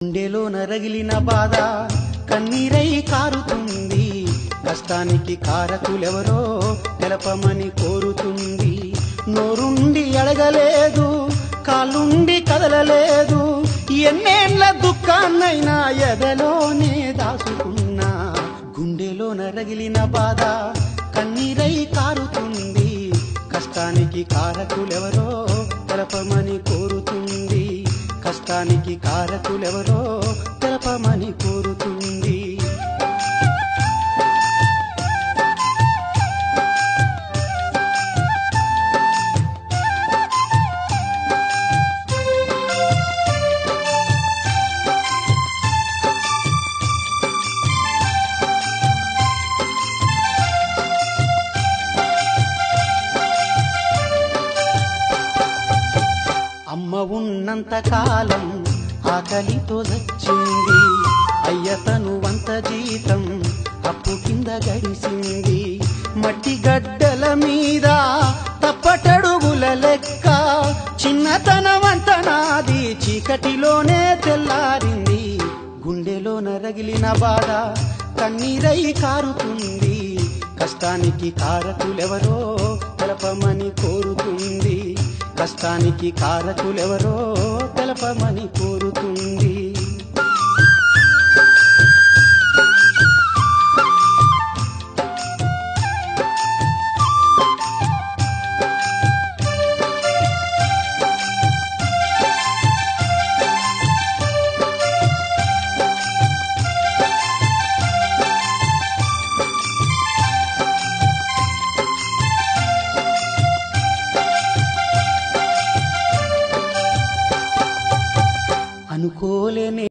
గుండెలో నరగిలిన బాధ కన్నీరై కారుతుంది కష్టానికి కారకులెవరో తెలపమని కోరుతుంది నోరుండి అడగలేదు కాలుండి కదలలేదు ఎన్నేళ్ల దుఃఖాన్నైనా ఎదలోనే దాచుకున్నా గుండెలో నరగిలిన బాధ కన్నీరై కారుతుంది కష్టానికి కారకులెవరో తెలపమని కోరుతుంది కష్టానికి కారకులెవరో తెలపమని కోరుతుంది అమ్మ ఉన్నంత కాలం ఆకలితో చచ్చింది అయ్యతను వంత జీతం అప్పు కింద గడిసింది మట్టి గడ్డల మీద తప్పటడుగుల లెక్క చిన్నతనమంత నాది చీకటిలోనే తెల్లారింది గుండెలో నరగిలిన బాధ కన్నీరై కారుతుంది కష్టానికి కారకులెవరో తెలపమని కోరుతుంది కష్టానికి కారకులెవరో తెలపమని కోరుతుంది